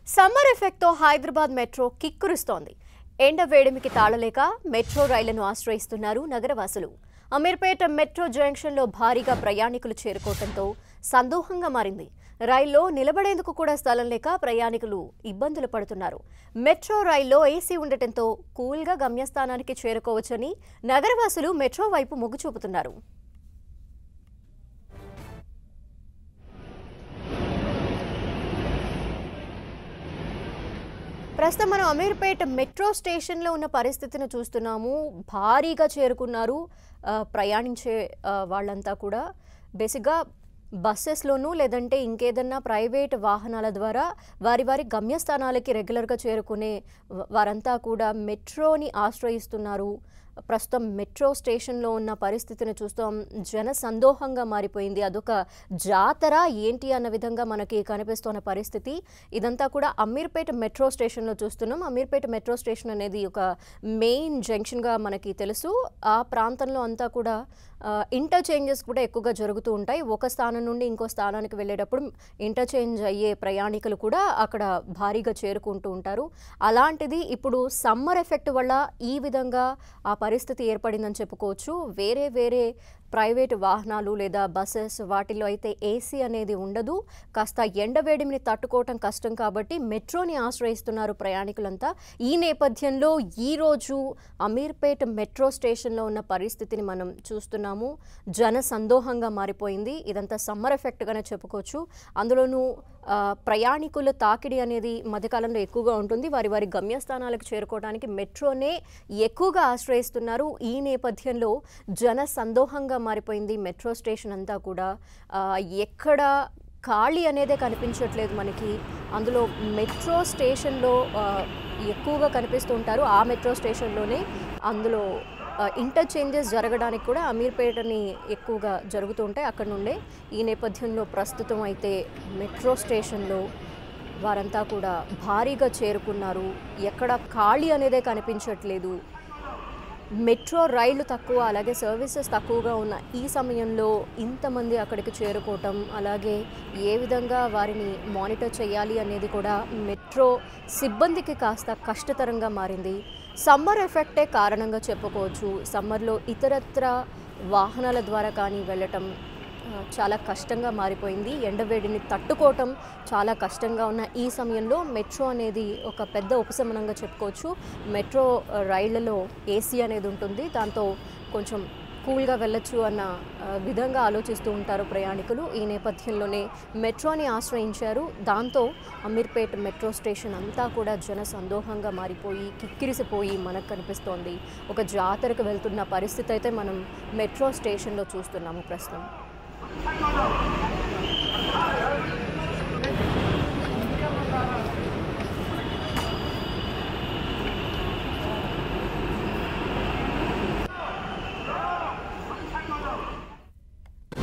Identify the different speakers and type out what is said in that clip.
Speaker 1: summer ఎఫెక్ట్తో Hyderabad metro కిక్కురుస్తోంది ఎండ వేడిమికి తాళలేక మెట్రో రైళ్లను ఆశ్రయిస్తున్నారు నగరవాసులు అమీర్పేట మెట్రో జంక్షన్లో భారీగా ప్రయాణికులు చేరుకోవడంతో సందోహంగా మారింది రైల్లో నిలబడేందుకు కూడా స్థలం లేక ప్రయాణికులు ఇబ్బందులు పడుతున్నారు మెట్రో రైల్లో ఏసీ ఉండటంతో కూల్గా గమ్యస్థానానికి చేరుకోవచ్చని నగరవాసులు మెట్రో వైపు మొగ్గు చూపుతున్నారు ప్రస్తుతం మనం అమీర్పేట మెట్రో స్టేషన్లో ఉన్న పరిస్థితిని చూస్తున్నాము భారీగా చేరుకున్నారు ఆ, ప్రయాణించే ఆ, వాళ్ళంతా కూడా బేసిక్గా బస్సెస్లోనూ లేదంటే ఇంకేదన్నా ప్రైవేట్ వాహనాల ద్వారా వారి వారి గమ్యస్థానాలకి రెగ్యులర్గా చేరుకునే వ- వారంతా కూడా మెట్రోని ఆశ్రయిస్తున్నారు ప్రస్తుతం మెట్రో స్టేషన్లో ఉన్న పరిస్థితిని చూస్తాం జన సందోహంగా మారిపోయింది అదొక జాతర ఏంటి అన్న విధంగా మనకి కనిపిస్తున్న పరిస్థితి ఇదంతా కూడా అమీర్పేట మెట్రో స్టేషన్లో చూస్తున్నాం అమీర్పేట మెట్రో స్టేషన్ అనేది ఒక మెయిన్ జంక్షన్గా మనకి తెలుసు ఆ ప్రాంతంలో అంతా కూడా ఇంటర్చేంజెస్ కూడా ఎక్కువగా జరుగుతూ ఉంటాయి ఒక స్థానం నుండి ఇంకో స్థానానికి వెళ్ళేటప్పుడు ఇంటర్చేంజ్ అయ్యే ప్రయాణికులు కూడా అక్కడ భారీగా చేరుకుంటూ ఉంటారు అలాంటిది ఇప్పుడు సమ్మర్ ఎఫెక్ట్ వల్ల ఈ విధంగా ఆ పరిస్థితి ఏర్పడిందని చెప్పుకోవచ్చు వేరే వేరే ప్రైవేట్ వాహనాలు లేదా బస్సెస్ వాటిల్లో అయితే ఏసీ అనేది ఉండదు కాస్త ఎండవేడిమిని తట్టుకోవటం కష్టం కాబట్టి మెట్రోని ఆశ్రయిస్తున్నారు ప్రయాణికులంతా ఈ నేపథ్యంలో ఈరోజు అమీర్పేట్ మెట్రో స్టేషన్లో ఉన్న పరిస్థితిని మనం చూస్తున్నాము జన సందోహంగా మారిపోయింది ఇదంతా సమ్మర్ ఎఫెక్ట్గానే చెప్పుకోవచ్చు అందులోనూ ఆ, ప్రయాణికుల తాకిడి అనేది మధ్యకాలంలో ఎక్కువగా ఉంటుంది వారి వారి గమ్యస్థానాలకు చేరుకోవడానికి మెట్రోనే ఎక్కువగా ఆశ్రయిస్తున్నారు ఈ నేపథ్యంలో జన సందోహంగా మారిపోయింది మెట్రో స్టేషన్ అంతా కూడా ఆ, ఎక్కడ ఖాళీ అనేదే కనిపించట్లేదు మనకి అందులో మెట్రో స్టేషన్లో ఆ, ఎక్కువగా కనిపిస్తూ ఉంటారు ఆ మెట్రో స్టేషన్లోనే అందులో ఇంటర్చేంజెస్ జరగడానికి కూడా అమీర్పేటని ఎక్కువగా జరుగుతూ ఉంటాయి అక్కడ నుండే ఈ నేపథ్యంలో ప్రస్తుతం అయితే మెట్రో స్టేషన్లో వారంతా కూడా భారీగా చేరుకున్నారు ఎక్కడ ఖాళీ అనేదే కనిపించట్లేదు మెట్రో రైళ్లు తక్కువ అలాగే సర్వీసెస్ తక్కువగా ఉన్న ఈ సమయంలో ఇంతమంది అక్కడికి చేరుకోవటం అలాగే ఏ విధంగా వారిని మానిటర్ చేయాలి అనేది కూడా మెట్రో సిబ్బందికి కాస్త కష్టతరంగా మారింది సమ్మర్ ఎఫెక్టే కారణంగా చెప్పుకోవచ్చు సమ్మర్లో ఇతరత్ర వాహనాల ద్వారా కానీ వెళ్ళటం ఆ, చాలా కష్టంగా మారిపోయింది ఎండవేడిని తట్టుకోవటం చాలా కష్టంగా ఉన్న ఈ సమయంలో మెట్రో అనేది ఒక పెద్ద ఉపశమనంగా చెప్పుకోవచ్చు మెట్రో ఆ, రైళ్లలో ఏసీ అనేది ఉంటుంది దాంతో కొంచెం కూల్గా వెళ్ళొచ్చు అన్న ఆ, విధంగా ఆలోచిస్తూ ఉంటారు ప్రయాణికులు ఈ నేపథ్యంలోనే మెట్రోని ఆశ్రయించారు దాంతో అమీర్పేట్ మెట్రో స్టేషన్ అంతా కూడా జన సందోహంగా మారిపోయి కిక్కిరిసిపోయి మనకు కనిపిస్తోంది ఒక జాతరకు వెళ్తున్న పరిస్థితి అయితే మనం మెట్రో స్టేషన్లో చూస్తున్నాము ప్రస్తుతం